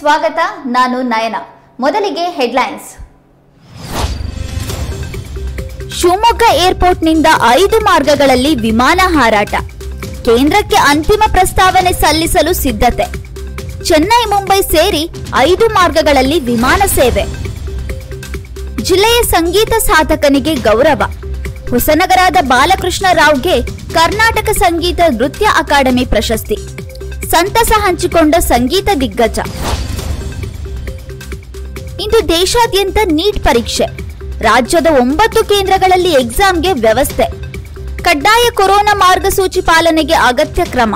ಸ್ವಾಗತ ನಾನು ನಯನ ಮೊದಲಿಗೆ ಹೆಡ್ಲೈನ್ಸ್ ಶಿವಮೊಗ್ಗ ಏರ್ಪೋರ್ಟ್ನಿಂದ ಐದು ಮಾರ್ಗಗಳಲ್ಲಿ ವಿಮಾನ ಹಾರಾಟ ಕೇಂದ್ರಕ್ಕೆ ಅಂತಿಮ ಪ್ರಸ್ತಾವನೆ ಸಲ್ಲಿಸಲು ಸಿದ್ಧತೆ ಚೆನ್ನೈ ಮುಂಬೈ ಸೇರಿ ಐದು ಮಾರ್ಗಗಳಲ್ಲಿ ವಿಮಾನ ಸೇವೆ ಜಿಲ್ಲೆಯ ಸಂಗೀತ ಸಾಧಕನಿಗೆ ಗೌರವ ಹೊಸನಗರದ ಬಾಲಕೃಷ್ಣ ರಾವ್ಗೆ ಕರ್ನಾಟಕ ಸಂಗೀತ ನೃತ್ಯ ಅಕಾಡೆಮಿ ಪ್ರಶಸ್ತಿ ಸಂತಸ ಹಂಚಿಕೊಂಡ ಸಂಗೀತ ದಿಗ್ಗಜ ಇಂದು ದೇಶಾದ್ಯಂತ ನೀಟ್ ಪರೀಕ್ಷೆ ರಾಜ್ಯದ ಒಂಬತ್ತು ಕೇಂದ್ರಗಳಲ್ಲಿ ಎಕ್ಸಾಮ್ಗೆ ವ್ಯವಸ್ಥೆ ಕಡ್ಡಾಯ ಕೊರೋನಾ ಮಾರ್ಗಸೂಚಿ ಪಾಲನೆಗೆ ಅಗತ್ಯ ಕ್ರಮ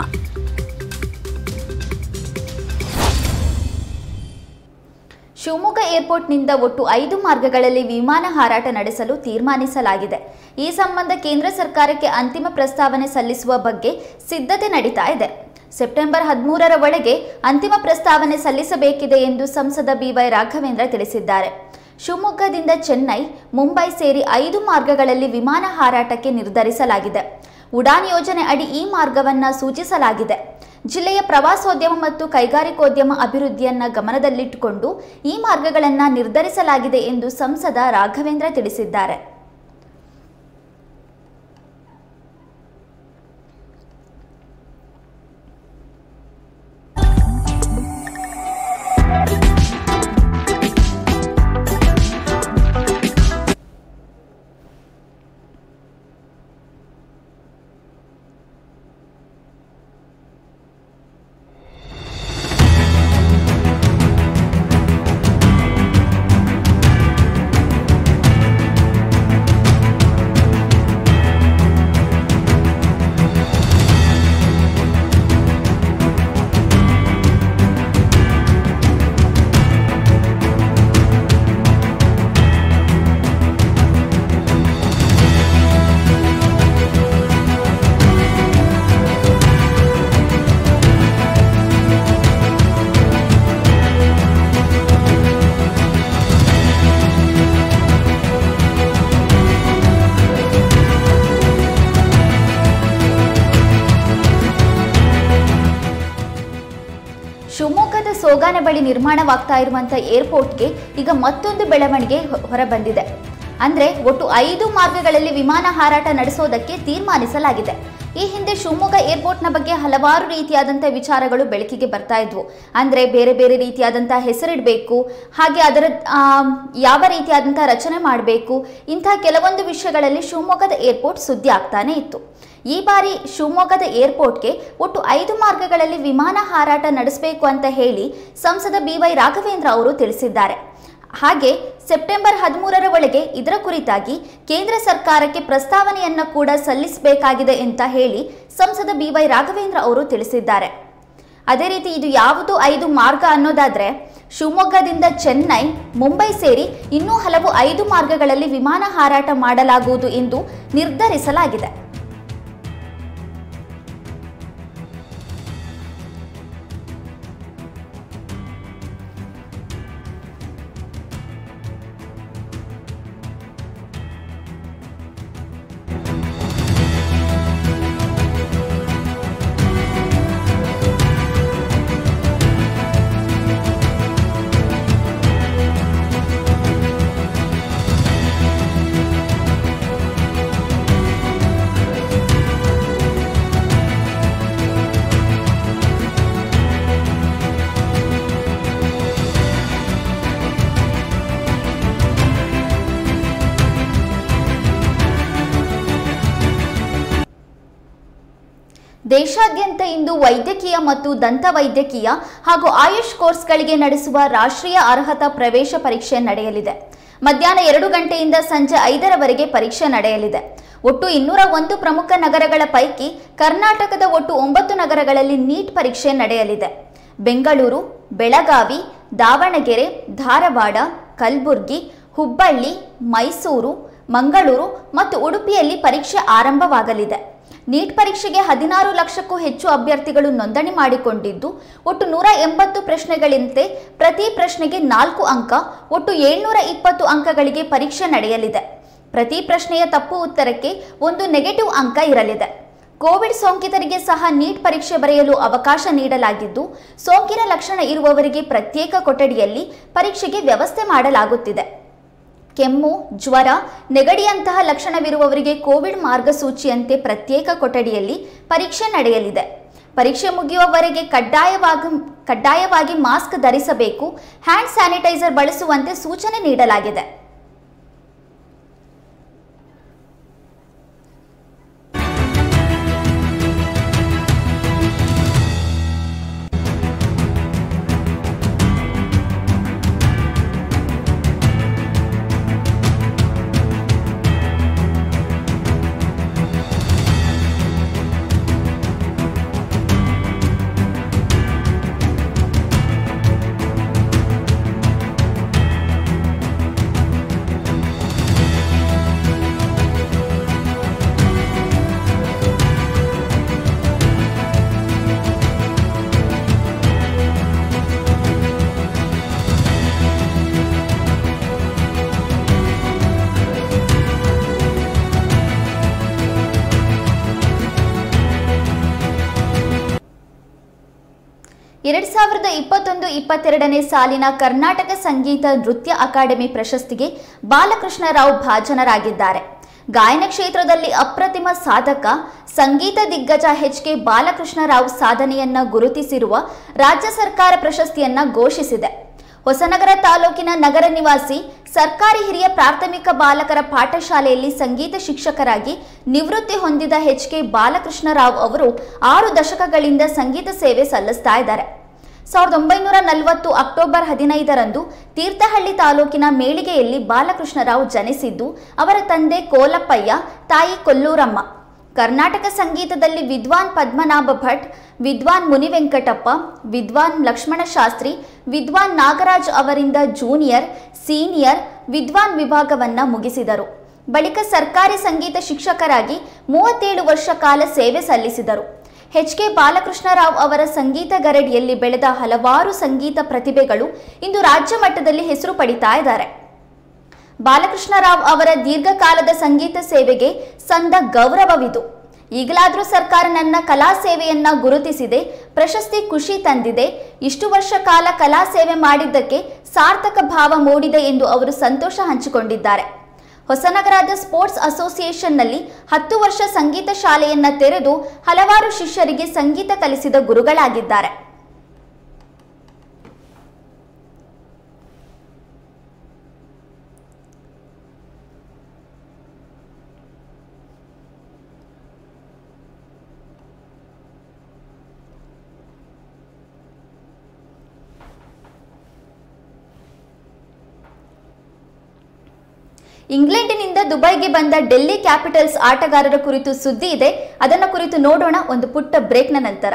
ಶಿವಮೊಗ್ಗ ಏರ್ಪೋರ್ಟ್ನಿಂದ ಒಟ್ಟು ಐದು ಮಾರ್ಗಗಳಲ್ಲಿ ವಿಮಾನ ಹಾರಾಟ ನಡೆಸಲು ತೀರ್ಮಾನಿಸಲಾಗಿದೆ ಈ ಸಂಬಂಧ ಕೇಂದ್ರ ಸರ್ಕಾರಕ್ಕೆ ಅಂತಿಮ ಪ್ರಸ್ತಾವನೆ ಸಲ್ಲಿಸುವ ಬಗ್ಗೆ ಸಿದ್ಧತೆ ನಡೀತಾ ಇದೆ ಸೆಪ್ಟೆಂಬರ್ ಹದಿಮೂರರ ಒಳಗೆ ಅಂತಿಮ ಪ್ರಸ್ತಾವನೆ ಸಲ್ಲಿಸಬೇಕಿದೆ ಎಂದು ಸಂಸದ ಬಿವೈ ರಾಘವೇಂದ್ರ ತಿಳಿಸಿದ್ದಾರೆ ಶಿವಮೊಗ್ಗದಿಂದ ಚೆನ್ನೈ ಮುಂಬೈ ಸೇರಿ ಐದು ಮಾರ್ಗಗಳಲ್ಲಿ ವಿಮಾನ ಹಾರಾಟಕ್ಕೆ ನಿರ್ಧರಿಸಲಾಗಿದೆ ಉಡಾನ್ ಯೋಜನೆ ಅಡಿ ಈ ಮಾರ್ಗವನ್ನ ಸೂಚಿಸಲಾಗಿದೆ ಜಿಲ್ಲೆಯ ಪ್ರವಾಸೋದ್ಯಮ ಮತ್ತು ಕೈಗಾರಿಕೋದ್ಯಮ ಅಭಿವೃದ್ಧಿಯನ್ನ ಗಮನದಲ್ಲಿಟ್ಟುಕೊಂಡು ಈ ಮಾರ್ಗಗಳನ್ನು ನಿರ್ಧರಿಸಲಾಗಿದೆ ಎಂದು ಸಂಸದ ರಾಘವೇಂದ್ರ ತಿಳಿಸಿದ್ದಾರೆ ಶಿವಮೊಗ್ಗದ ಸೋಗಾನೆ ಬಳಿ ನಿರ್ಮಾಣವಾಗ್ತಾ ಇರುವಂತಹ ಏರ್ಪೋರ್ಟ್ಗೆ ಈಗ ಮತ್ತೊಂದು ಬೆಳವಣಿಗೆ ಹೊ- ಹೊರಬಂದಿದೆ ಅಂದ್ರೆ ಒಟ್ಟು ಐದು ಮಾರ್ಗಗಳಲ್ಲಿ ವಿಮಾನ ಹಾರಾಟ ನಡೆಸೋದಕ್ಕೆ ತೀರ್ಮಾನಿಸಲಾಗಿದೆ ಈ ಹಿಂದೆ ಶಿವಮೊಗ್ಗ ಏರ್ಪೋರ್ಟ್ನ ಬಗ್ಗೆ ಹಲವಾರು ರೀತಿಯಾದಂಥ ವಿಚಾರಗಳು ಬೆಳಕಿಗೆ ಬರ್ತಾ ಇದ್ವು ಅಂದ್ರೆ ಬೇರೆ ಬೇರೆ ರೀತಿಯಾದಂಥ ಹೆಸರಿಡಬೇಕು ಹಾಗೆ ಅದರ ಆ, ಯಾವ ರೀತಿಯಾದಂಥ ರಚನೆ ಮಾಡಬೇಕು ಇಂಥ ಕೆಲವೊಂದು ವಿಷಯಗಳಲ್ಲಿ ಶಿವಮೊಗ್ಗದ ಏರ್ಪೋರ್ಟ್ ಸುದ್ದಿ ಆಗ್ತಾನೆ ಇತ್ತು ಈ ಬಾರಿ ಶಿವಮೊಗ್ಗದ ಏರ್ಪೋರ್ಟ್ಗೆ ಒಟ್ಟು ಐದು ಮಾರ್ಗಗಳಲ್ಲಿ ವಿಮಾನ ಹಾರಾಟ ನಡೆಸಬೇಕು ಅಂತ ಹೇಳಿ ಸಂಸದ ಬಿವೈ ರಾಘವೇಂದ್ರ ಅವರು ತಿಳಿಸಿದ್ದಾರೆ ಹಾಗೆ ಸೆಪ್ಟೆಂಬರ್ ಹದಿಮೂರರ ಒಳಗೆ ಇದರ ಕುರಿತಾಗಿ ಕೇಂದ್ರ ಸರ್ಕಾರಕ್ಕೆ ಪ್ರಸ್ತಾವನೆಯನ್ನ ಕೂಡ ಸಲ್ಲಿಸಬೇಕಾಗಿದೆ ಅಂತ ಹೇಳಿ ಸಂಸದ ಬಿವೈ ರಾಘವೇಂದ್ರ ಅವರು ತಿಳಿಸಿದ್ದಾರೆ ಅದೇ ರೀತಿ ಇದು ಯಾವುದು ಐದು ಮಾರ್ಗ ಅನ್ನೋದಾದ್ರೆ ಶಿವಮೊಗ್ಗದಿಂದ ಚೆನ್ನೈ ಮುಂಬೈ ಸೇರಿ ಇನ್ನೂ ಹಲವು ಐದು ಮಾರ್ಗಗಳಲ್ಲಿ ವಿಮಾನ ಹಾರಾಟ ಮಾಡಲಾಗುವುದು ಎಂದು ನಿರ್ಧರಿಸಲಾಗಿದೆ ದೇಶಾದ್ಯಂತ ಇಂದು ವೈದ್ಯಕೀಯ ಮತ್ತು ದಂತ ವೈದ್ಯಕೀಯ ಹಾಗೂ ಆಯುಷ್ ಕೋರ್ಸ್ಗಳಿಗೆ ನಡೆಸುವ ರಾಷ್ಟ್ರೀಯ ಅರ್ಹತಾ ಪ್ರವೇಶ ಪರೀಕ್ಷೆ ನಡೆಯಲಿದೆ ಮಧ್ಯಾಹ್ನ ಎರಡು ಗಂಟೆಯಿಂದ ಸಂಜೆ ಐದರವರೆಗೆ ಪರೀಕ್ಷೆ ನಡೆಯಲಿದೆ ಒಟ್ಟು ಇನ್ನೂರ ಒಂದು ಪ್ರಮುಖ ನಗರಗಳ ಪೈಕಿ ಕರ್ನಾಟಕದ ಒಟ್ಟು ಒಂಬತ್ತು ನಗರಗಳಲ್ಲಿ ನೀಟ್ ಪರೀಕ್ಷೆ ನಡೆಯಲಿದೆ ಬೆಂಗಳೂರು ಬೆಳಗಾವಿ ದಾವಣಗೆರೆ ಧಾರವಾಡ ಕಲಬುರಗಿ ಹುಬ್ಬಳ್ಳಿ ಮೈಸೂರು ಮಂಗಳೂರು ಮತ್ತು ಉಡುಪಿಯಲ್ಲಿ ಪರೀಕ್ಷೆ ಆರಂಭವಾಗಲಿದೆ ನೀಟ್ ಪರೀಕ್ಷೆಗೆ ಹದಿನಾರು ಲಕ್ಷಕ್ಕೂ ಹೆಚ್ಚು ಅಭ್ಯರ್ಥಿಗಳು ನೋಂದಣಿ ಮಾಡಿಕೊಂಡಿದ್ದು ಒಟ್ಟು ನೂರ ಎಂಬತ್ತು ಪ್ರಶ್ನೆಗಳಂತೆ ಪ್ರತಿ ಪ್ರಶ್ನೆಗೆ ನಾಲ್ಕು ಅಂಕ ಒಟ್ಟು ಏಳ್ನೂರ ಇಪ್ಪತ್ತು ಅಂಕಗಳಿಗೆ ಪರೀಕ್ಷೆ ನಡೆಯಲಿದೆ ಪ್ರತಿ ಪ್ರಶ್ನೆಯ ತಪ್ಪು ಉತ್ತರಕ್ಕೆ ಒಂದು ನೆಗೆಟಿವ್ ಅಂಕ ಇರಲಿದೆ ಕೋವಿಡ್ ಸೋಂಕಿತರಿಗೆ ಸಹ ನೀಟ್ ಪರೀಕ್ಷೆ ಬರೆಯಲು ಅವಕಾಶ ನೀಡಲಾಗಿದ್ದು ಸೋಂಕಿನ ಲಕ್ಷಣ ಇರುವವರಿಗೆ ಪ್ರತ್ಯೇಕ ಕೊಠಡಿಯಲ್ಲಿ ಪರೀಕ್ಷೆಗೆ ವ್ಯವಸ್ಥೆ ಮಾಡಲಾಗುತ್ತಿದೆ ಕೆಮ್ಮು ಜ್ವರ ನೆಗಡಿಯಂತಹ ಲಕ್ಷಣವಿರುವವರಿಗೆ ಕೋವಿಡ್ ಮಾರ್ಗಸೂಚಿಯಂತೆ ಪ್ರತ್ಯೇಕ ಕೊಠಡಿಯಲ್ಲಿ ಪರೀಕ್ಷೆ ನಡೆಯಲಿದೆ ಪರೀಕ್ಷೆ ಮುಗಿಯುವವರೆಗೆ ಕಡ್ಡಾಯವಾಗಿ ಕಡ್ಡಾಯವಾಗಿ ಮಾಸ್ಕ್ ಧರಿಸಬೇಕು ಹ್ಯಾಂಡ್ ಸ್ಯಾನಿಟೈಸರ್ ಬಳಸುವಂತೆ ಸೂಚನೆ ನೀಡಲಾಗಿದೆ ಎರಡ್ ಸಾವಿರದ ಇಪ್ಪತ್ತೊಂದು ಇಪ್ಪತ್ತೆರಡನೇ ಸಾಲಿನ ಕರ್ನಾಟಕ ಸಂಗೀತ ನೃತ್ಯ ಅಕಾಡೆಮಿ ಪ್ರಶಸ್ತಿಗೆ ಬಾಲಕೃಷ್ಣರಾವ್ ಭಾಜನರಾಗಿದ್ದಾರೆ ಗಾಯನ ಕ್ಷೇತ್ರದಲ್ಲಿ ಅಪ್ರತಿಮ ಸಾಧಕ ಸಂಗೀತ ದಿಗ್ಗಜ ಎಚ್ ಕೆ ಬಾಲಕೃಷ್ಣರಾವ್ ಸಾಧನೆಯನ್ನ ಗುರುತಿಸಿರುವ ರಾಜ್ಯ ಸರ್ಕಾರ ಪ್ರಶಸ್ತಿಯನ್ನ ಘೋಷಿಸಿದೆ ಹೊಸನಗರ ತಾಲೂಕಿನ ನಗರ ನಿವಾಸಿ ಸರ್ಕಾರಿ ಹಿರಿಯ ಪ್ರಾಥಮಿಕ ಬಾಲಕರ ಪಾಠಶಾಲೆಯಲ್ಲಿ ಸಂಗೀತ ಶಿಕ್ಷಕರಾಗಿ ನಿವೃತ್ತಿ ಹೊಂದಿದ ಎಚ್ ಕೆ ಬಾಲಕೃಷ್ಣರಾವ್ ಅವರು ಆರು ದಶಕಗಳಿಂದ ಸಂಗೀತ ಸೇವೆ ಸಲ್ಲಿಸ್ತಾ ಇದ್ದಾರೆ ಸಾವಿರದ ಒಂಬೈನೂರ ನಲವತ್ತು ಅಕ್ಟೋಬರ್ ಹದಿನೈದರಂದು ತೀರ್ಥಹಳ್ಳಿ ತಾಲೂಕಿನ ಮೇಳಿಗೆಯಲ್ಲಿ ಬಾಲಕೃಷ್ಣರಾವ್ ಜನಿಸಿದ್ದು ಅವರ ತಂದೆ ಕೋಲಪ್ಪಯ್ಯ ತಾಯಿ ಕೊಲ್ಲೂರಮ್ಮ ಕರ್ನಾಟಕ ಸಂಗೀತದಲ್ಲಿ ವಿದ್ವಾನ್ ಪದ್ಮನಾಭ ಭಟ್ ವಿದ್ವಾನ್ ಮುನಿವೆಂಕಟಪ್ಪ ವಿದ್ವಾನ್ ಲಕ್ಷ್ಮಣ ಶಾಸ್ತ್ರಿ ವಿದ್ವಾನ್ ನಾಗರಾಜ್ ಅವರಿಂದ ಜೂನಿಯರ್ ಸೀನಿಯರ್ ವಿದ್ವಾನ್ ವಿಭಾಗವನ್ನ ಮುಗಿಸಿದರು ಬಳಿಕ ಸರ್ಕಾರಿ ಸಂಗೀತ ಶಿಕ್ಷಕರಾಗಿ ಮೂವತ್ತೇಳು ವರ್ಷ ಕಾಲ ಸೇವೆ ಸಲ್ಲಿಸಿದರು ಎಚ್ ಕೆ ಬಾಲಕೃಷ್ಣರಾವ್ ಅವರ ಸಂಗೀತ ಗರಡಿಯಲ್ಲಿ ಬೆಳೆದ ಹಲವಾರು ಸಂಗೀತ ಪ್ರತಿಭೆಗಳು ಇಂದು ರಾಜ್ಯ ಮಟ್ಟದಲ್ಲಿ ಹೆಸರು ಪಡಿತಾ ಇದ್ದಾರೆ ಬಾಲಕೃಷ್ಣರಾವ್ ಅವರ ದೀರ್ಘಕಾಲದ ಸಂಗೀತ ಸೇವೆಗೆ ಸಂದ ಗೌರವವಿದು ಈಗಲಾದರೂ ಸರ್ಕಾರ ನನ್ನ ಕಲಾ ಸೇವೆಯನ್ನ ಗುರುತಿಸಿದೆ ಪ್ರಶಸ್ತಿ ಖುಷಿ ತಂದಿದೆ ಇಷ್ಟು ವರ್ಷ ಕಾಲ ಕಲಾ ಸೇವೆ ಮಾಡಿದ್ದಕ್ಕೆ ಸಾರ್ಥಕ ಭಾವ ಮೂಡಿದೆ ಎಂದು ಅವರು ಸಂತೋಷ ಹಂಚಿಕೊಂಡಿದ್ದಾರೆ ಹೊಸನಗರದ ಸ್ಪೋರ್ಟ್ಸ್ ಅಸೋಸಿಯೇಷನ್ನಲ್ಲಿ ಹತ್ತು ವರ್ಷ ಸಂಗೀತ ಶಾಲೆಯನ್ನ ತೆರೆದು ಹಲವಾರು ಶಿಷ್ಯರಿಗೆ ಸಂಗೀತ ಕಲಿಸಿದ ಗುರುಗಳಾಗಿದ್ದಾರೆ ಇಂಗ್ಲೆಂಡಿನಿಂದ ದುಬೈಗೆ ಬಂದ ಡೆಲ್ಲಿ ಕ್ಯಾಪಿಟಲ್ಸ್ ಆಟಗಾರರ ಕುರಿತು ಸುದ್ದಿ ಇದೆ ಅದನ್ನ ಕುರಿತು ನೋಡೋಣ ಒಂದು ಪುಟ್ಟ ಬ್ರೇಕ್ನ ನಂತರ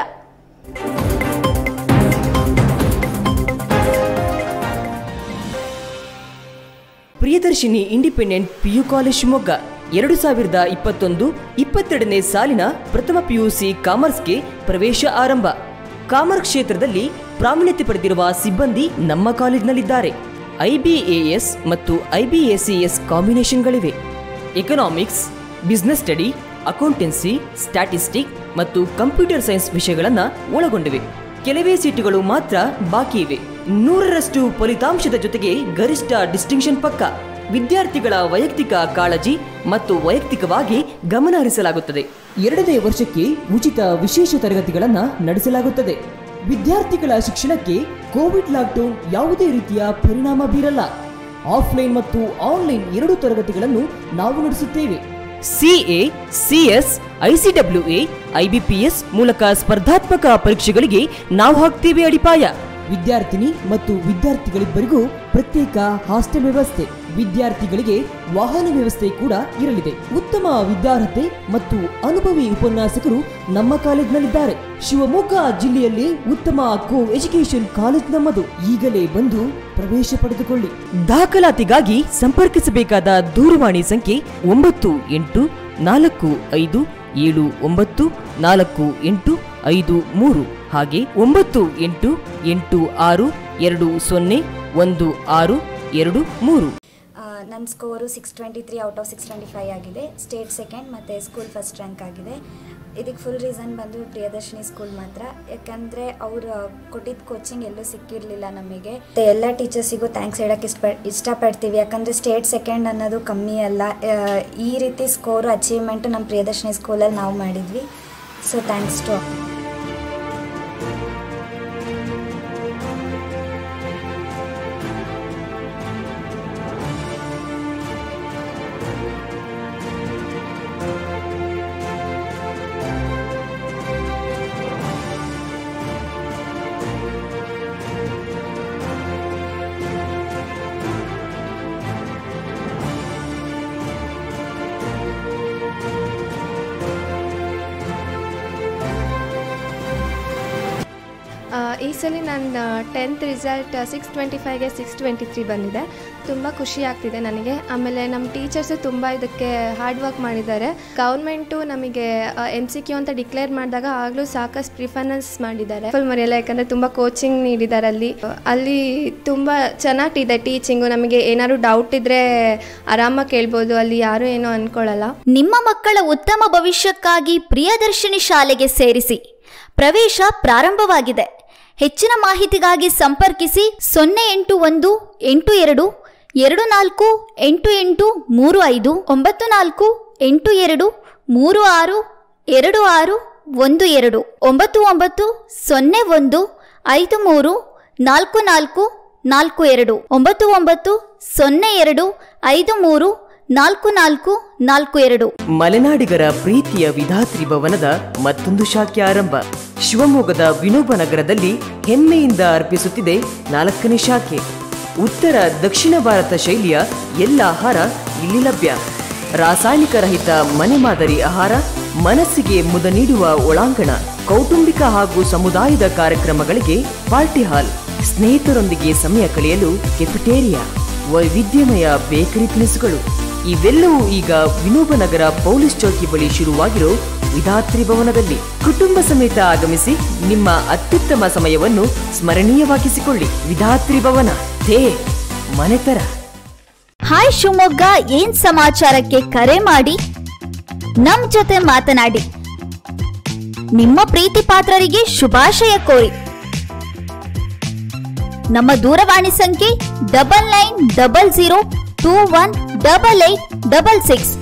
Priyadarshini independent PU college Shivamogga ಎರಡು ಸಾವಿರದ ಇಪ್ಪತ್ತೊಂದು ಇಪ್ಪತ್ತೆರಡನೇ ಸಾಲಿನ ಪ್ರಥಮ ಪಿಯುಸಿ ಕಾಮರ್ಸ್ಗೆ ಪ್ರವೇಶ ಆರಂಭ ಕಾಮರ್ಸ್ ಕ್ಷೇತ್ರದಲ್ಲಿ ಪ್ರಾವೀಣ್ಯತೆ ಪಡೆದಿರುವ ಸಿಬ್ಬಂದಿ ನಮ್ಮ ಕಾಲೇಜಿನಲ್ಲಿದ್ದಾರೆ ಐಬಿಎಎಸ್ ಮತ್ತು ಐಬಿಎಸಿಎಸ್ ಕಾಂಬಿನೇಷನ್ಗಳಿವೆ economics business study accountancy statistic ಮತ್ತು ಕಂಪ್ಯೂಟರ್ ಸೈನ್ಸ್ ವಿಷಯಗಳನ್ನು ಒಳಗೊಂಡಿವೆ ಕೆಲವೇ ಸೀಟುಗಳು ಮಾತ್ರ ಬಾಕಿ ಇವೆ ನೂರರಷ್ಟು ಫಲಿತಾಂಶದ ಜೊತೆಗೆ ಗರಿಷ್ಠ ಡಿಸ್ಟಿಂಕ್ಷನ್ ಪಕ್ಕ ವಿದ್ಯಾರ್ಥಿಗಳ ವೈಯಕ್ತಿಕ ಕಾಳಜಿ ಮತ್ತು ವೈಯಕ್ತಿಕವಾಗಿ ಗಮನ ಹರಿಸಲಾಗುತ್ತದೆ ಎರಡನೇ ವರ್ಷಕ್ಕೆ ಉಚಿತ ವಿಶೇಷ ತರಗತಿಗಳನ್ನು ನಡೆಸಲಾಗುತ್ತದೆ ವಿದ್ಯಾರ್ಥಿಗಳ ಶಿಕ್ಷಣಕ್ಕೆ ಕೋವಿಡ್ ಲಾಕ್ಡೌನ್ ಯಾವುದೇ ರೀತಿಯ ಪರಿಣಾಮ ಬೀರಲ್ಲ ಆಫ್ಲೈನ್ ಮತ್ತು ಆನ್ಲೈನ್ ಎರಡು ತರಗತಿಗಳನ್ನು ನಾವು ನಡೆಸುತ್ತೇವೆ ಸಿಎ ಸಿಎಸ್ ಐಸಿಡಬ್ಲ್ಯೂಎ ಐಬಿಪಿಎಸ್ ಮೂಲಕ ಸ್ಪರ್ಧಾತ್ಮಕ ಪರೀಕ್ಷೆಗಳಿಗೆ ನಾವು ಹಾಕ್ತೇವೆ ಅಡಿಪಾಯ ವಿದ್ಯಾರ್ಥಿನಿ ಮತ್ತು ವಿದ್ಯಾರ್ಥಿಗಳಿಬ್ಬರಿಗೂ ಪ್ರತ್ಯೇಕ ಹಾಸ್ಟೆಲ್ ವ್ಯವಸ್ಥೆ ವಿದ್ಯಾರ್ಥಿಗಳಿಗೆ ವಾಹನ ವ್ಯವಸ್ಥೆ ಕೂಡ ಇರಲಿದೆ ಉತ್ತಮ ವಿದ್ಯಾರ್ಹತೆ ಮತ್ತು ಅನುಭವಿ ಉಪನ್ಯಾಸಕರು ನಮ್ಮ ಕಾಲೇಜಿನಲ್ಲಿದ್ದಾರೆ ಶಿವಮೊಗ್ಗ ಜಿಲ್ಲೆಯಲ್ಲಿ ಉತ್ತಮ ಕೋ ಎಜುಕೇಶನ್ ಕಾಲೇಜ್ ನಮ್ಮದು ಈಗಲೇ ಬಂದು ಪ್ರವೇಶ ಪಡೆದುಕೊಳ್ಳಿ ದಾಖಲಾತಿಗಾಗಿ ಸಂಪರ್ಕಿಸಬೇಕಾದ ದೂರವಾಣಿ ಸಂಖ್ಯೆ ಒಂಬತ್ತು ಎಂಟು ನಾಲ್ಕು ಐದು ಏಳು ಒಂಬತ್ತು ನಾಲ್ಕು ಎಂಟು ಐದು ಮೂರು ಹಾಗೆ ಒಂಬತ್ತು ಎಂಟು ಎಂಟು ಆರು ಎರಡು ಸೊನ್ನೆ ಒಂದು ಆರು ಎರಡು ಮೂರು ನನ್ನ score six twenty three out of six twenty five ಆಗಿದೆ ಸ್ಟೇಟ್ ಸೆಕೆಂಡ್ ಮತ್ತು ಸ್ಕೂಲ್ ಫಸ್ಟ್ ರ್ಯಾಂಕ್ ಆಗಿದೆ ಇದಕ್ಕೆ ಫುಲ್ ರೀಸನ್ ಬಂದು ಪ್ರಿಯದರ್ಶಿನಿ ಸ್ಕೂಲ್ ಮಾತ್ರ ಯಾಕಂದರೆ ಅವ್ರು ಕೊಟ್ಟಿದ್ದ ಕೋಚಿಂಗ್ ಎಲ್ಲೂ ಸಿಕ್ಕಿರಲಿಲ್ಲ ನಮಗೆ ಮತ್ತೆ ಎಲ್ಲ ಟೀಚರ್ಸಿಗೂ ಥ್ಯಾಂಕ್ಸ್ ಹೇಳೋಕ್ಕೆ ಇಷ್ಟ ಇಷ್ಟಪಡ್ತೀವಿ ಯಾಕಂದರೆ ಸ್ಟೇಟ್ ಸೆಕೆಂಡ್ ಅನ್ನೋದು ಕಮ್ಮಿ ಅಲ್ಲ ಆ, ಈ ರೀತಿ ಸ್ಕೋರು ಅಚೀವ್ಮೆಂಟು ನಮ್ಮ ಪ್ರಿಯದರ್ಶಿನಿ ಸ್ಕೂಲಲ್ಲಿ ನಾವು ಮಾಡಿದ್ವಿ ಸೊ ಥ್ಯಾಂಕ್ಸ್ ಟು ಆ, ಈ ಸಲ ನನ್ನ ಟೆಂತ್ ರಿಸಲ್ಟ್ ಸಿಕ್ಸ್ ಟ್ವೆಂಟಿ ಫೈವ್ಗೆ ಸಿಕ್ಸ್ ಟ್ವೆಂಟಿ ತ್ರೀ ಬಂದಿದೆ ತುಂಬ ಖುಷಿ ಆಗ್ತಿದೆ ನನಗೆ ಆಮೇಲೆ ನಮ್ಮ ಟೀಚರ್ಸು ತುಂಬ ಇದಕ್ಕೆ ಹಾರ್ಡ್ ವರ್ಕ್ ಮಾಡಿದ್ದಾರೆ ಗೌರ್ಮೆಂಟು ನಮಗೆ ಎಮ್ ಸಿ ಕ್ಯೂ ಅಂತ ಡಿಕ್ಲೇರ್ ಮಾಡಿದಾಗ ಆಗಲೂ ಸಾಕಷ್ಟು ಪ್ರಿಫರೆನ್ಸ್ ಮಾಡಿದ್ದಾರೆ ಫುಲ್ ಮರೆಯಲ್ಲ ಯಾಕಂದರೆ ತುಂಬ ಕೋಚಿಂಗ್ ನೀಡಿದ್ದಾರೆ ಅಲ್ಲಿ ಅಲ್ಲಿ ತುಂಬ ಚೆನ್ನಾಗಿದೆ ಟೀಚಿಂಗು ನಮಗೆ ಏನಾದ್ರು ಡೌಟ್ ಇದ್ದರೆ ಆರಾಮಾಗಿ ಕೇಳ್ಬೋದು ಅಲ್ಲಿ ಯಾರೂ ಏನೂ ಅಂದ್ಕೊಳ್ಳಲ್ಲ ನಿಮ್ಮ ಮಕ್ಕಳ ಉತ್ತಮ ಭವಿಷ್ಯಕ್ಕಾಗಿ ಪ್ರಿಯದರ್ಶಿನಿ ಶಾಲೆಗೆ ಸೇರಿಸಿ ಪ್ರವೇಶ ಪ್ರಾರಂಭವಾಗಿದೆ ಹೆಚ್ಚಿನ ಮಾಹಿತಿಗಾಗಿ ಸಂಪರ್ಕಿಸಿ ಸೊನ್ನೆ ಎಂಟು ಒಂದು ಎಂಟು ಎರಡು ಎರಡು ನಾಲ್ಕು ಎಂಟು ಎಂಟು ಮೂರು ಐದು ಒಂಬತ್ತು ನಾಲ್ಕು ಎಂಟು ಎರಡು ಮೂರು ಆರು ಎರಡು ಆರು ಒಂದು ಎರಡು ಒಂಬತ್ತು ಒಂಬತ್ತು ಸೊನ್ನೆ ಒಂದು ಐದು ಮೂರು ನಾಲ್ಕು ನಾಲ್ಕು ನಾಲ್ಕು ಎರಡು ಒಂಬತ್ತು ಒಂಬತ್ತು ಸೊನ್ನೆ ಎರಡು ಐದು ಮೂರು ನಾಲ್ಕು ನಾಲ್ಕು ನಾಲ್ಕು ಎರಡು ಮಲೆನಾಡಿಗರ ಪ್ರೀತಿಯ ವಿಧಾತ್ರಿ ಭವನದ ಮತ್ತೊಂದು ಶಾಖೆ ಆರಂಭ ಶಿವಮೊಗ್ಗದ ವಿನೋಬ ನಗರದಲ್ಲಿ ಹೆಮ್ಮೆಯಿಂದ ಅರ್ಪಿಸುತ್ತಿದೆ ನಾಲ್ಕನೇ ಶಾಖೆ ಉತ್ತರ ದಕ್ಷಿಣ ಭಾರತ ಶೈಲಿಯ ಎಲ್ಲ ಆಹಾರ ಇಲ್ಲಿ ಲಭ್ಯ ರಾಸಾಯನಿಕ ರಹಿತ ಮನೆ ಮಾದರಿ ಆಹಾರ ಮನಸ್ಸಿಗೆ ಮುದ ನೀಡುವ ಒಳಾಂಗಣ ಕೌಟುಂಬಿಕ ಹಾಗೂ ಸಮುದಾಯದ ಕಾರ್ಯಕ್ರಮಗಳಿಗೆ ಪಾರ್ಟಿ ಹಾಲ್ ಸ್ನೇಹಿತರೊಂದಿಗೆ ಸಮಯ ಕಳೆಯಲು ಕೆಫಿಟೇರಿಯಾ ವೈವಿಧ್ಯಮಯ ಬೇಕರಿ ತಿನಿಸುಗಳು ಇವೆಲ್ಲವೂ ಈಗ ವಿನೋಬ ನಗರ ಪೊಲೀಸ್ ಚೌಕಿ ಬಳಿ ಶುರುವಾಗಿರೋ ವಿಧಾತ್ರಿ ಭವನದಲ್ಲಿ ಕುಟುಂಬ ಸಮೇತ ಆಗಮಿಸಿ ನಿಮ್ಮ ಅತ್ಯುತ್ತಮ ಸಮಯವನ್ನು ಸ್ಮರಣೀಯವಾಗಿಸಿಕೊಳ್ಳಿ ವಿಧಾತ್ರಿ ಭವನ ಧೇ ಮನೆತರ ಹಾಯ್ ಶಿವಮೊಗ್ಗ ಏನ್ ಸಮಾಚಾರಕ್ಕೆ ಕರೆ ಮಾಡಿ ನಮ್ ಜೊತೆ ಮಾತನಾಡಿ ನಿಮ್ಮ ಪ್ರೀತಿ ಪಾತ್ರರಿಗೆ ಶುಭಾಶಯ ಕೋರಿ ನಮ್ಮ ದೂರವಾಣಿ ಸಂಖ್ಯೆ double nine double zero two one double eight double six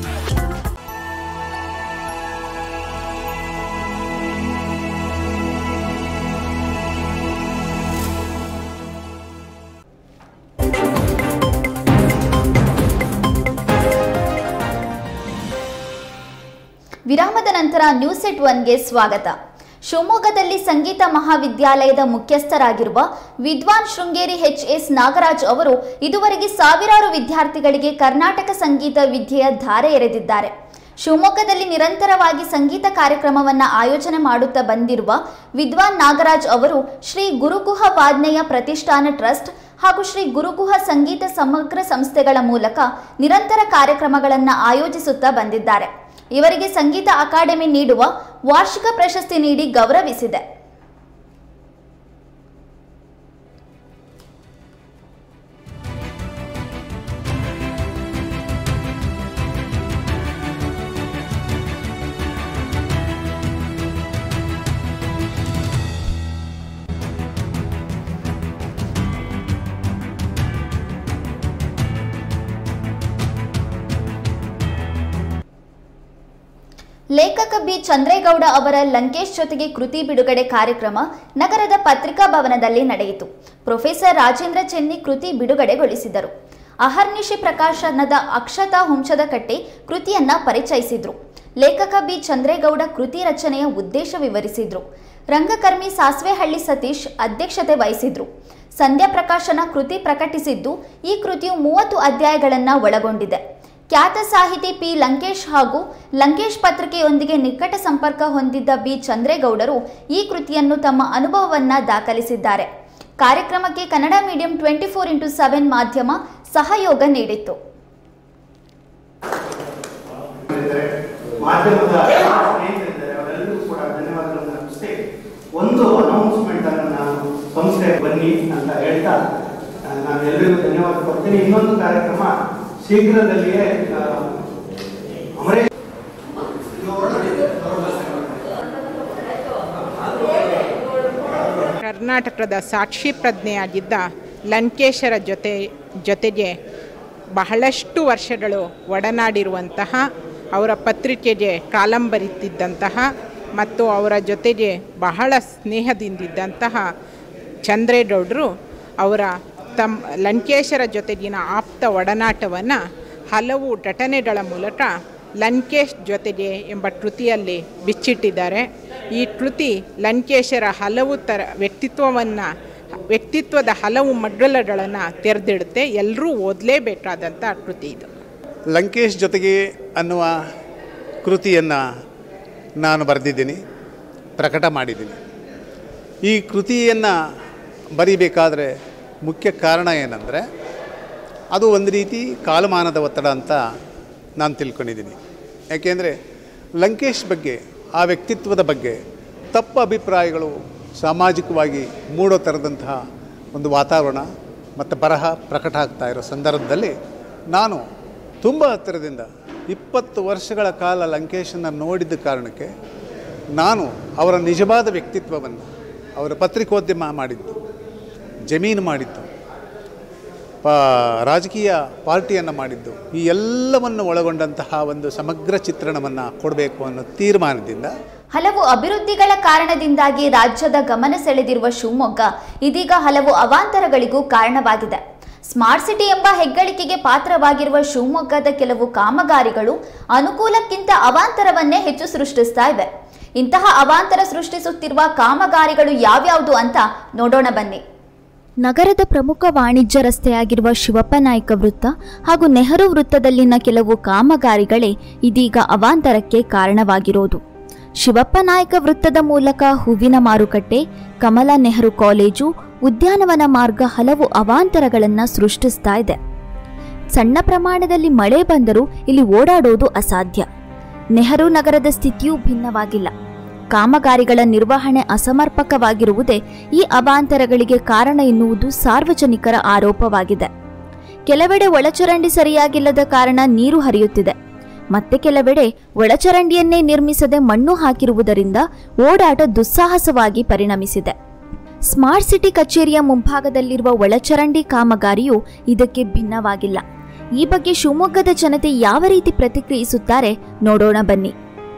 ವಿರಾಮದ ನಂತರ ನ್ಯೂಸ್ ಎಟ್ ಒನ್ಗೆ ಸ್ವಾಗತ ಶಿವಮೊಗ್ಗದಲ್ಲಿ ಸಂಗೀತ ಮಹಾವಿದ್ಯಾಲಯದ ಮುಖ್ಯಸ್ಥರಾಗಿರುವ ವಿದ್ವಾನ್ ಶೃಂಗೇರಿ ಎಚ್ ಎಸ್ ನಾಗರಾಜ್ ಅವರು ಇದುವರೆಗೆ ಸಾವಿರಾರು ವಿದ್ಯಾರ್ಥಿಗಳಿಗೆ ಕರ್ನಾಟಕ ಸಂಗೀತ ವಿದ್ಯೆಯ ಧಾರೆ ಎರೆದಿದ್ದಾರೆ ಶಿವಮೊಗ್ಗದಲ್ಲಿ ನಿರಂತರವಾಗಿ ಸಂಗೀತ ಕಾರ್ಯಕ್ರಮವನ್ನು ಆಯೋಜನೆ ಮಾಡುತ್ತಾ ಬಂದಿರುವ ವಿದ್ವಾನ್ ನಾಗರಾಜ್ ಅವರು ಶ್ರೀ ಗುರುಗುಹ ವಾಜ್ಞೇಯ ಪ್ರತಿಷ್ಠಾನ ಟ್ರಸ್ಟ್ ಹಾಗೂ ಶ್ರೀ ಗುರುಗುಹ ಸಂಗೀತ ಸಮಗ್ರ ಸಂಸ್ಥೆಗಳ ಮೂಲಕ ನಿರಂತರ ಕಾರ್ಯಕ್ರಮಗಳನ್ನು ಆಯೋಜಿಸುತ್ತಾ ಬಂದಿದ್ದಾರೆ ಇವರಿಗೆ ಸಂಗೀತ ಅಕಾಡೆಮಿ ನೀಡುವ ವಾರ್ಷಿಕ ಪ್ರಶಸ್ತಿ ನೀಡಿ ಗೌರವಿಸಿದೆ ಲೇಖಕ ಬಿ ಚಂದ್ರೇಗೌಡ ಅವರ ಲಂಕೇಶ್ ಜೊತೆಗೆ ಕೃತಿ ಬಿಡುಗಡೆ ಕಾರ್ಯಕ್ರಮ ನಗರದ ಪತ್ರಿಕಾ ಭವನದಲ್ಲಿ ನಡೆಯಿತು ಪ್ರೊಫೆಸರ್ ರಾಜೇಂದ್ರ ಚೆನ್ನಿ ಕೃತಿ ಬಿಡುಗಡೆಗೊಳಿಸಿದರು ಅಹರ್ನಿಶಿ ಪ್ರಕಾಶನದ ಅಕ್ಷತಾ ಹುಂಚದಕಟ್ಟೆ ಕೃತಿಯನ್ನ ಪರಿಚಯಿಸಿದ್ರು ಲೇಖಕ ಬಿ ಚಂದ್ರೇಗೌಡ ಕೃತಿ ರಚನೆಯ ಉದ್ದೇಶ ವಿವರಿಸಿದ್ರು ರಂಗಕರ್ಮಿ ಸಾಸ್ವೆಹಳ್ಳಿ ಸತೀಶ್ ಅಧ್ಯಕ್ಷತೆ ವಹಿಸಿದ್ರು ಸಂಧ್ಯಾ ಪ್ರಕಾಶನ ಕೃತಿ ಪ್ರಕಟಿಸಿದ್ದು ಈ ಕೃತಿಯು ಮೂವತ್ತು ಅಧ್ಯಾಯಗಳನ್ನು ಒಳಗೊಂಡಿದೆ ಖ್ಯಾತ ಸಾಹಿತಿ ಪಿ ಲಂಕೇಶ್ ಹಾಗೂ ಲಂಕೇಶ್ ಪತ್ರಿಕೆಯೊಂದಿಗೆ ನಿಕಟ ಸಂಪರ್ಕ ಹೊಂದಿದ್ದ ಬಿ ಚಂದ್ರೇಗೌಡರು ಈ ಕೃತಿಯನ್ನು ತಮ್ಮ ಅನುಭವವನ್ನ ದಾಖಲಿಸಿದ್ದಾರೆ ಕಾರ್ಯಕ್ರಮಕ್ಕೆ Kannada medium twenty four into seven ಮಾಧ್ಯಮ ಸಹಯೋಗ ನೀಡಿತ್ತು ಇದ್ದಾರೆ. ಮಾಧ್ಯಮದ ಸ್ನೇಹಿತರಿದ್ದಾರೆ ಅವರೆಲ್ಲರಿಗೂ ಕೂಡ ಧನ್ಯವಾದಗಳನ್ನು ಅರ್ಪಿಸಿ ಒಂದು ಅನೌನ್ಸ್ಮೆಂಟ್ ಅನ್ನು ನಾನು ಸಂಸ್ಥೆ ಬನ್ನಿ ಅಂತ ಹೇಳ್ತಾ ಆ, ನಾನು ಎಲ್ಲರಿಗೂ ಧನ್ಯವಾದ ಕೊಡ್ತೀನಿ ಇನ್ನೊಂದು ಕಾರ್ಯಕ್ರಮ ಶೀಘ್ರದಲ್ಲಿಯೇ ಆ, ಅಮರೇಶ್ ಕರ್ನಾಟಕದ ಸಾಕ್ಷಿ ಪ್ರಜ್ಞೆಯಾಗಿದ್ದ ಲಂಕೇಶರ ಜೊತೆ ಜೊತೆಗೆ ಬಹಳಷ್ಟು ವರ್ಷಗಳು ಒಡನಾಡಿರುವಂತಹ ಅವರ ಪತ್ರಿಕೆಗೆ ಕಾಲಂ ಬರೀತಿದ್ದಂತಹ ಮತ್ತು ಅವರ ಜೊತೆಗೆ ಬಹಳ ಸ್ನೇಹದಿಂದಿದ್ದಂತಹ ಚಂದ್ರೇಗೌಡರು ಅವರ ತಮ್ಮ ಲಂಕೇಶರ ಜೊತೆಗಿನ ಆಪ್ತ ಒಡನಾಟವನ್ನು ಹಲವು ಘಟನೆಗಳ ಮೂಲಕ ಲಂಕೇಶ್ ಜೊತೆಗೆ ಎಂಬ ಕೃತಿಯಲ್ಲಿ ಬಿಚ್ಚಿಟ್ಟಿದ್ದಾರೆ ಈ ಕೃತಿ ಲಂಕೇಶರ ಹಲವು ಥರ ವ್ಯಕ್ತಿತ್ವವನ್ನು ವ್ಯಕ್ತಿತ್ವದ ಹಲವು ಮಗ್ಗಲಗಳನ್ನು ತೆರೆದಿಡುತ್ತೆ ಎಲ್ಲರೂ ಓದಲೇಬೇಕಾದಂಥ ಕೃತಿ ಇದು ಲಂಕೇಶ್ ಜೊತೆಗೆ ಅನ್ನುವ ಕೃತಿಯನ್ನು ನಾನು ಬರೆದಿದ್ದೀನಿ ಪ್ರಕಟ ಮಾಡಿದ್ದೀನಿ ಈ ಕೃತಿಯನ್ನು ಬರೀಬೇಕಾದ್ರೆ ಮುಖ್ಯ ಕಾರಣ ಏನಂದರೆ ಅದು ಒಂದು ರೀತಿ ಕಾಲಮಾನದ ಒತ್ತಡ ಅಂತ ನಾನು ತಿಳ್ಕೊಂಡಿದ್ದೀನಿ ಯಾಕೆಂದರೆ ಲಂಕೇಶ್ ಬಗ್ಗೆ ಆ ವ್ಯಕ್ತಿತ್ವದ ಬಗ್ಗೆ ತಪ್ಪು ಅಭಿಪ್ರಾಯಗಳು ಸಾಮಾಜಿಕವಾಗಿ ಮೂಡೋ ಥರದಂತಹ ಒಂದು ವಾತಾವರಣ ಮತ್ತು ಬರಹ ಪ್ರಕಟ ಆಗ್ತಾ ಇರೋ ಸಂದರ್ಭದಲ್ಲಿ ನಾನು ತುಂಬ ಹತ್ತಿರದಿಂದ ಇಪ್ಪತ್ತು ವರ್ಷಗಳ ಕಾಲ ಲಂಕೇಶನ್ನು ನೋಡಿದ್ದ ಕಾರಣಕ್ಕೆ ನಾನು ಅವರ ನಿಜವಾದ ವ್ಯಕ್ತಿತ್ವವನ್ನು ಅವರ ಪತ್ರಿಕೋದ್ಯಮ ಮಾಡಿದ್ದು ಜಮೀನು ಮಾಡಿದ್ದು ಪ ರಾಜಕೀಯ ಪಾರ್ಟಿಯನ್ನು ಮಾಡಿದ್ದು ಈ ಎಲ್ಲವನ್ನು ಒಳಗೊಂಡಂತಹ ಒಂದು ಸಮಗ್ರ ಚಿತ್ರಣವನ್ನು ಕೊಡಬೇಕು ಅನ್ನೋ ತೀರ್ಮಾನದಿಂದ ಹಲವು ಅಭಿವೃದ್ಧಿಗಳ ಕಾರಣದಿಂದಾಗಿ ರಾಜ್ಯದ ಗಮನ ಸೆಳೆದಿರುವ ಶಿವಮೊಗ್ಗ ಇದೀಗ ಹಲವು ಅವಾಂತರಗಳಿಗೂ ಕಾರಣವಾಗಿದೆ ಸ್ಮಾರ್ಟ್ ಸಿಟಿ ಎಂಬ ಹೆಗ್ಗಳಿಕೆಗೆ ಪಾತ್ರವಾಗಿರುವ ಶಿವಮೊಗ್ಗದ ಕೆಲವು ಕಾಮಗಾರಿಗಳು ಅನುಕೂಲಕ್ಕಿಂತ ಅವಾಂತರವನ್ನೇ ಹೆಚ್ಚು ಸೃಷ್ಟಿಸ್ತಾ ಇವೆ ಇಂತಹ ಅವಾಂತರ ಸೃಷ್ಟಿಸುತ್ತಿರುವ ಕಾಮಗಾರಿಗಳು ಯಾವ್ಯಾವುದು ಅಂತ ನೋಡೋಣ ಬನ್ನಿ ನಗರದ ಪ್ರಮುಖ ವಾಣಿಜ್ಯ ರಸ್ತೆಯಾಗಿರುವ ಶಿವಪ್ಪ ನಾಯಕ ವೃತ್ತ ಹಾಗೂ ನೆಹರು ವೃತ್ತದಲ್ಲಿನ ಕೆಲವು ಕಾಮಗಾರಿಗಳೇ ಇದೀಗ ಅವಾಂತರಕ್ಕೆ ಕಾರಣವಾಗಿರೋದು ಶಿವಪ್ಪ ನಾಯಕ ವೃತ್ತದ ಮೂಲಕ ಹೂವಿನ ಮಾರುಕಟ್ಟೆ ಕಮಲಾ ನೆಹರು ಕಾಲೇಜು ಉದ್ಯಾನವನ ಮಾರ್ಗ ಹಲವು ಅವಾಂತರಗಳನ್ನು ಸೃಷ್ಟಿಸ್ತಾ ಇದೆ ಸಣ್ಣ ಪ್ರಮಾಣದಲ್ಲಿ ಮಳೆ ಬಂದರೂ ಇಲ್ಲಿ ಓಡಾಡೋದು ಅಸಾಧ್ಯ ನೆಹರು ನಗರದ ಸ್ಥಿತಿಯೂ ಭಿನ್ನವಾಗಿಲ್ಲ ಕಾಮಗಾರಿಗಳ ನಿರ್ವಹಣೆ ಅಸಮರ್ಪಕವಾಗಿರುವುದೇ ಈ ಅವಾಂತರಗಳಿಗೆ ಕಾರಣ ಎನ್ನುವುದು ಸಾರ್ವಜನಿಕರ ಆರೋಪವಾಗಿದೆ ಕೆಲವೆಡೆ ಒಳಚರಂಡಿ ಸರಿಯಾಗಿಲ್ಲದ ಕಾರಣ ನೀರು ಹರಿಯುತ್ತಿದೆ ಮತ್ತೆ ಕೆಲವೆಡೆ ಒಳಚರಂಡಿಯನ್ನೇ ನಿರ್ಮಿಸದೆ ಮಣ್ಣು ಹಾಕಿರುವುದರಿಂದ ಓಡಾಟ ದುಸ್ಸಾಹಸವಾಗಿ ಪರಿಣಮಿಸಿದೆ ಸ್ಮಾರ್ಟ್ ಸಿಟಿ ಕಚೇರಿಯ ಮುಂಭಾಗದಲ್ಲಿರುವ ಒಳಚರಂಡಿ ಕಾಮಗಾರಿಯು ಇದಕ್ಕೆ ಭಿನ್ನವಾಗಿಲ್ಲ ಈ ಬಗ್ಗೆ ಶಿವಮೊಗ್ಗದ ಜನತೆ ಯಾವ ರೀತಿ ಪ್ರತಿಕ್ರಿಯಿಸುತ್ತಾರೆ ನೋಡೋಣ ಬನ್ನಿ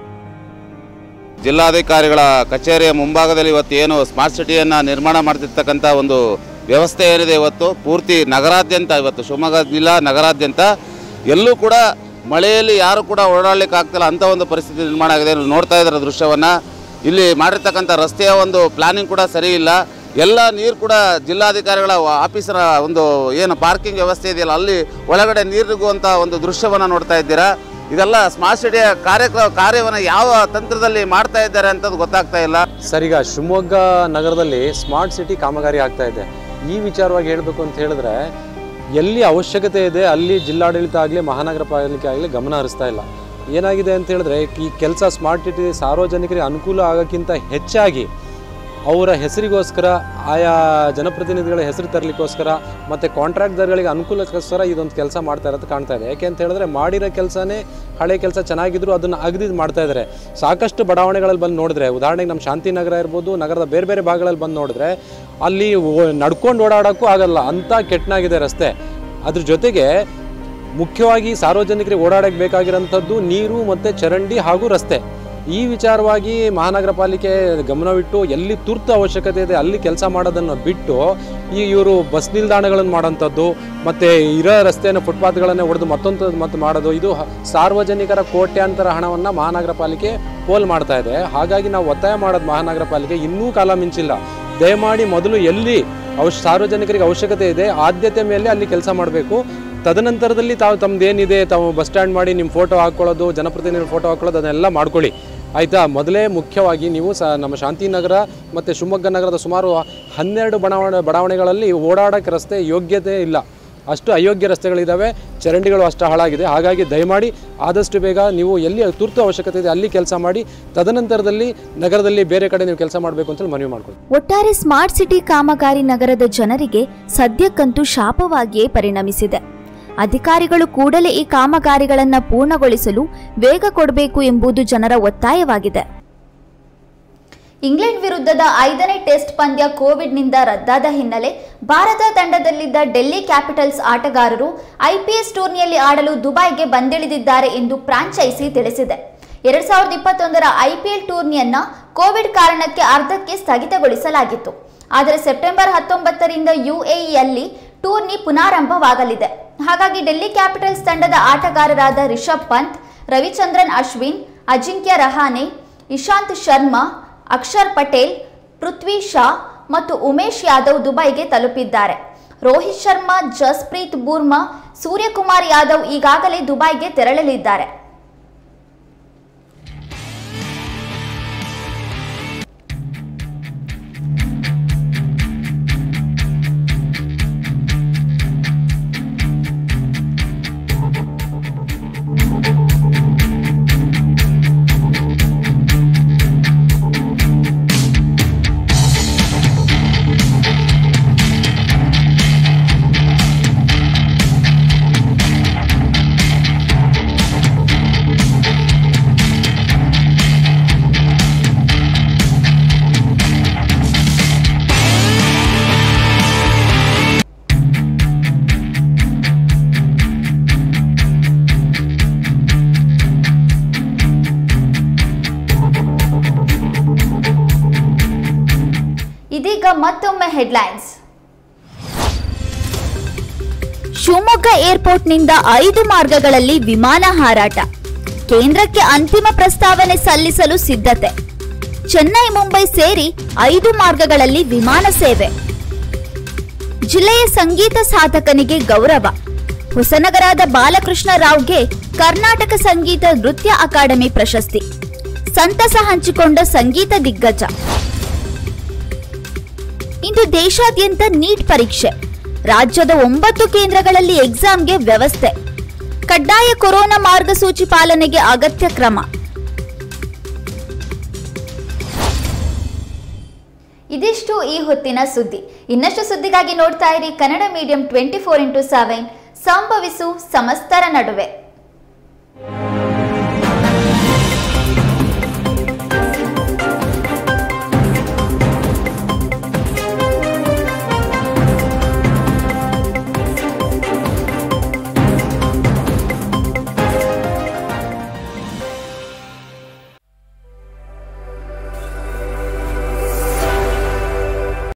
ಜಿಲ್ಲಾಧಿಕಾರಿಗಳ ಕಚೇರಿಯ ಮುಂಭಾಗದಲ್ಲಿ ಇವತ್ತು ಏನು ಸ್ಮಾರ್ಟ್ ಸಿಟಿಯನ್ನು ನಿರ್ಮಾಣ ಮಾಡ್ತಿರ್ತಕ್ಕಂಥ ಒಂದು ವ್ಯವಸ್ಥೆ ಏನಿದೆ ಇವತ್ತು ಪೂರ್ತಿ ನಗರಾದ್ಯಂತ ಇವತ್ತು ಶಿವಮೊಗ್ಗ ಜಿಲ್ಲಾ ನಗರಾದ್ಯಂತ ಎಲ್ಲೂ ಕೂಡ ಮಳೆಯಲ್ಲಿ ಯಾರು ಕೂಡ ಓಡಾಡಲಿಕ್ಕೆ ಆಗ್ತಿಲ್ಲ ಅಂಥ ಒಂದು ಪರಿಸ್ಥಿತಿ ನಿರ್ಮಾಣ ಆಗಿದೆ ನೀವು ನೋಡ್ತಾ ಇದ್ದಾರೆ ದೃಶ್ಯವನ್ನು ಇಲ್ಲಿ ಮಾಡಿರ್ತಕ್ಕಂಥ ರಸ್ತೆಯ ಒಂದು ಪ್ಲಾನಿಂಗ್ ಕೂಡ ಸರಿ ಇಲ್ಲ ಎಲ್ಲ ನೀರು ಕೂಡ ಜಿಲ್ಲಾಧಿಕಾರಿಗಳ ಆಫೀಸರ ಒಂದು ಏನು ಪಾರ್ಕಿಂಗ್ ವ್ಯವಸ್ಥೆ ಇದೆಯಲ್ಲ ಅಲ್ಲಿ ಒಳಗಡೆ ನೀರು ನುಗ್ಗುವಂಥ ಒಂದು ದೃಶ್ಯವನ್ನು ನೋಡ್ತಾ ಇದ್ದೀರಾ ಇದೆಲ್ಲ ಸ್ಮಾರ್ಟ್ ಸಿಟಿಯ ಕಾರ್ಯಕ್ರಮ ಕಾರ್ಯವನ್ನು ಯಾವ ತಂತ್ರದಲ್ಲಿ ಮಾಡ್ತಾ ಇದ್ದಾರೆ ಅಂತದ್ದು ಗೊತ್ತಾಗ್ತಾ ಇಲ್ಲ ಸರ್ ಈಗ ಶಿವಮೊಗ್ಗ ನಗರದಲ್ಲಿ ಸ್ಮಾರ್ಟ್ ಸಿಟಿ ಕಾಮಗಾರಿ ಆಗ್ತಾ ಇದೆ ಈ ವಿಚಾರವಾಗಿ ಹೇಳಬೇಕು ಅಂತ ಹೇಳಿದ್ರೆ ಎಲ್ಲಿ ಅವಶ್ಯಕತೆ ಇದೆ ಅಲ್ಲಿ ಜಿಲ್ಲಾಡಳಿತ ಆಗಲಿ ಮಹಾನಗರ ಪಾಲಿಕೆ ಆಗಲಿ ಗಮನ ಹರಿಸ್ತಾ ಇಲ್ಲ ಏನಾಗಿದೆ ಅಂತ ಹೇಳಿದ್ರೆ ಈ ಕೆಲಸ ಸ್ಮಾರ್ಟ್ ಸಿಟಿ ಸಾರ್ವಜನಿಕರಿಗೆ ಅನುಕೂಲ ಆಗೋಕ್ಕಿಂತ ಹೆಚ್ಚಾಗಿ ಅವರ ಹೆಸರಿಗೋಸ್ಕರ ಆಯಾ ಜನಪ್ರತಿನಿಧಿಗಳ ಹೆಸರು ತರಲಿಕ್ಕೋಸ್ಕರ ಮತ್ತು ಕಾಂಟ್ರಾಕ್ಟರ್ಗಳಿಗೆ ಅನುಕೂಲಕ್ಕೋಸ್ಕರ ಇದೊಂದು ಕೆಲಸ ಮಾಡ್ತಾ ಇರೋದು ಕಾಣ್ತಾ ಇದೆ ಯಾಕೆ ಅಂತ ಹೇಳಿದ್ರೆ ಮಾಡಿರೋ ಕೆಲಸನೇ ಹಳೆ ಕೆಲಸ ಚೆನ್ನಾಗಿದ್ರು ಅದನ್ನು ಅಗದಿ ಮಾಡ್ತಾ ಇದ್ದಾರೆ ಸಾಕಷ್ಟು ಬಡಾವಣೆಗಳಲ್ಲಿ ಬಂದು ನೋಡಿದ್ರೆ ಉದಾಹರಣೆಗೆ ನಮ್ಮ ಶಾಂತಿನಗರ ಇರ್ಬೋದು ನಗರದ ಬೇರೆ ಬೇರೆ ಭಾಗಗಳಲ್ಲಿ ಬಂದು ನೋಡಿದ್ರೆ ಅಲ್ಲಿ ಓ- ನಡ್ಕೊಂಡು ಓಡಾಡೋಕ್ಕೂ ಆಗಲ್ಲ ಅಂಥ ಕೆಟ್ಟನಾಗಿದೆ ರಸ್ತೆ ಅದ್ರ ಜೊತೆಗೆ ಮುಖ್ಯವಾಗಿ ಸಾರ್ವಜನಿಕರಿಗೆ ಓಡಾಡಕ್ಕೆ ಬೇಕಾಗಿರೋಂಥದ್ದು ನೀರು ಮತ್ತು ಚರಂಡಿ ಹಾಗೂ ರಸ್ತೆ ಈ ವಿಚಾರವಾಗಿ ಮಹಾನಗರ ಪಾಲಿಕೆ ಗಮನವಿಟ್ಟು ಎಲ್ಲಿ ತುರ್ತು ಅವಶ್ಯಕತೆ ಇದೆ ಅಲ್ಲಿ ಕೆಲಸ ಮಾಡೋದನ್ನು ಬಿಟ್ಟು ಈ ಇವರು ಬಸ್ ನಿಲ್ದಾಣಗಳನ್ನು ಮಾಡೋಂಥದ್ದು ಮತ್ತು ಇರೋ ರಸ್ತೆಯನ್ನು ಫುಟ್ಪಾತ್ಗಳನ್ನು ಹೊಡೆದು ಮತ್ತೊಂದು ಮತ್ತು ಮಾಡೋದು ಇದು ಹ- ಸಾರ್ವಜನಿಕರ ಕೋಟ್ಯಾಂತರ ಹಣವನ್ನು ಮಹಾನಗರ ಪಾಲಿಕೆ ಪೋಲ್ ಮಾಡ್ತಾ ಇದೆ ಹಾಗಾಗಿ ನಾವು ಒತ್ತಾಯ ಮಾಡೋದು ಮಹಾನಗರ ಪಾಲಿಕೆ ಇನ್ನೂ ಕಾಲ ಮಿಂಚಿಲ್ಲ ದಯಮಾಡಿ ಮೊದಲು ಎಲ್ಲಿ ಅವಶ್ಯ ಸಾರ್ವಜನಿಕರಿಗೆ ಅವಶ್ಯಕತೆ ಇದೆ ಆದ್ಯತೆ ಮೇಲೆ ಅಲ್ಲಿ ಕೆಲಸ ಮಾಡಬೇಕು ತದನಂತರದಲ್ಲಿ ತಾವು ತಮ್ಮದೇನಿದೆ ತಾವು ಬಸ್ ಸ್ಟ್ಯಾಂಡ್ ಮಾಡಿ ನಿಮ್ಮ ಫೋಟೋ ಹಾಕ್ಕೊಳ್ಳೋದು ಜನಪ್ರತಿನಿಧಿ ಫೋಟೋ ಹಾಕ್ಕೊಳ್ಳೋದು ಅದನ್ನೆಲ್ಲ ಮಾಡ್ಕೊಳ್ಳಿ ಆಯಿತಾ ಮೊದಲೇ ಮುಖ್ಯವಾಗಿ ನೀವು ಸ ನಮ್ಮ ಶಾಂತಿನಗರ ಮತ್ತು ಶಿವಮೊಗ್ಗ ನಗರದ ಸುಮಾರು ಹನ್ನೆರಡು ಬಡಾವಣೆ ಬಡಾವಣೆಗಳಲ್ಲಿ ಓಡಾಡೋಕ್ಕೆ ರಸ್ತೆ ಯೋಗ್ಯತೆ ಇಲ್ಲ ಅಷ್ಟು ಅಯೋಗ್ಯ ರಸ್ತೆಗಳಿದ್ದಾವೆ ಚರಂಡಿಗಳು ಅಷ್ಟು ಹಾಳಾಗಿದೆ ಹಾಗಾಗಿ ದಯಮಾಡಿ ಆದಷ್ಟು ಬೇಗ ನೀವು ಎಲ್ಲಿ ತುರ್ತು ಅವಶ್ಯಕತೆ ಇದೆ ಅಲ್ಲಿ ಕೆಲಸ ಮಾಡಿ ತದನಂತರದಲ್ಲಿ ನಗರದಲ್ಲಿ ಬೇರೆ ಕಡೆ ನೀವು ಕೆಲಸ ಮಾಡಬೇಕು ಅಂತೇಳಿ ಮನವಿ ಮಾಡ್ಕೊಳ್ಳಿ ಒಟ್ಟಾರೆ ಸ್ಮಾರ್ಟ್ ಸಿಟಿ ಕಾಮಗಾರಿ ನಗರದ ಜನರಿಗೆ ಸದ್ಯಕ್ಕಂತೂ ಶಾಪವಾಗಿಯೇ ಪರಿಣಮಿಸಿದೆ ಅಧಿಕಾರಿಗಳು ಕೂಡಲೇ ಈ ಕಾಮಗಾರಿಗಳನ್ನು ಪೂರ್ಣಗೊಳಿಸಲು ವೇಗ ಕೊಡಬೇಕು ಎಂಬುದು ಜನರ ಒತ್ತಾಯವಾಗಿದೆ ಇಂಗ್ಲೆಂಡ್ ವಿರುದ್ಧದ ಐದನೇ ಟೆಸ್ಟ್ ಪಂದ್ಯ ಕೋವಿಡ್ನಿಂದ ರದ್ದಾದ ಹಿನ್ನೆಲೆ ಭಾರತ ತಂಡದಲ್ಲಿದ್ದ ಡೆಲ್ಲಿ ಕ್ಯಾಪಿಟಲ್ಸ್ ಆಟಗಾರರು ಐಪಿಎಸ್ ಟೂರ್ನಿಯಲ್ಲಿ ಆಡಲು ದುಬೈಗೆ ಬಂದಿಳಿದಿದ್ದಾರೆ ಎಂದು ಫ್ರಾಂಚೈಸಿ ತಿಳಿಸಿದೆ ಎರಡ್ ಸಾವಿರದ ಇಪ್ಪತ್ತೊಂದರ ಐಪಿಎಲ್ ಟೂರ್ನಿಯನ್ನ ಕೋವಿಡ್ ಕಾರಣಕ್ಕೆ ಅರ್ಧಕ್ಕೆ ಸ್ಥಗಿತಗೊಳಿಸಲಾಗಿತ್ತು ಆದರೆ ಸೆಪ್ಟೆಂಬರ್ ಹತ್ತೊಂಬತ್ತರಿಂದ ಯುಎಇಯಲ್ಲಿ ಟೂರ್ನಿ ಪುನಾರಂಭವಾಗಲಿದೆ ಹಾಗಾಗಿ ಡೆಲ್ಲಿ ಕ್ಯಾಪಿಟಲ್ಸ್ ತಂಡದ ಆಟಗಾರರಾದ ರಿಷಬ್ ಪಂತ್ ರವಿಚಂದ್ರನ್ ಅಶ್ವಿನ್ ಅಜಿಂಕ್ಯ ರಹಾನೆ ಇಶಾಂತ್ ಶರ್ಮಾ ಅಕ್ಷರ್ ಪಟೇಲ್ ಪೃಥ್ವಿ ಶಾ ಮತ್ತು ಉಮೇಶ್ ಯಾದವ್ ದುಬೈಗೆ ತಲುಪಿದ್ದಾರೆ ರೋಹಿತ್ ಶರ್ಮಾ ಜಸ್ಪ್ರೀತ್ ಬೂರ್ಮಾ ಸೂರ್ಯಕುಮಾರ್ ಯಾದವ್ ಈಗಾಗಲೇ ದುಬೈಗೆ ತೆರಳಲಿದ್ದಾರೆ ಇದೀಗ ಮತ್ತೊಮ್ಮೆ ಹೆಡ್ಲೈನ್ಸ್ ಶಿವಮೊಗ್ಗ ಏರ್ಪೋರ್ಟ್ನಿಂದ ಐದು ಮಾರ್ಗಗಳಲ್ಲಿ ವಿಮಾನ ಹಾರಾಟ ಕೇಂದ್ರಕ್ಕೆ ಅಂತಿಮ ಪ್ರಸ್ತಾವನೆ ಸಲ್ಲಿಸಲು ಸಿದ್ಧತೆ ಚೆನ್ನೈ ಮುಂಬೈ ಸೇರಿ ಐದು ಮಾರ್ಗಗಳಲ್ಲಿ ವಿಮಾನ ಸೇವೆ ಜಿಲ್ಲೆಯ ಸಂಗೀತ ಸಾಧಕನಿಗೆ ಗೌರವ ಹೊಸನಗರದ ಬಾಲಕೃಷ್ಣ ರಾವ್ಗೆ ಕರ್ನಾಟಕ ಸಂಗೀತ ನೃತ್ಯ ಅಕಾಡೆಮಿ ಪ್ರಶಸ್ತಿ ಸಂತಸ ಹಂಚಿಕೊಂಡ ಸಂಗೀತ ದಿಗ್ಗಜ ಇಂದು ದೇಶಾದ್ಯಂತ ನೀಟ್ ಪರೀಕ್ಷೆ ರಾಜ್ಯದ ಒಂಬತ್ತು ಕೇಂದ್ರಗಳಲ್ಲಿ ಎಕ್ಸಾಮ್ಗೆ ವ್ಯವಸ್ಥೆ ಕಡ್ಡಾಯ ಕೊರೋನಾ ಮಾರ್ಗಸೂಚಿ ಪಾಲನೆಗೆ ಅಗತ್ಯ ಕ್ರಮ ಇದಿಷ್ಟು ಈ ಹೊತ್ತಿನ ಸುದ್ದಿ ಇನ್ನಷ್ಟು ಸುದ್ದಿಗಾಗಿ ನೋಡ್ತಾ ಇರಿ Kannada medium twenty four into seven ಸಂಭವಿಸು ಸಮಸ್ತರ ನಡುವೆ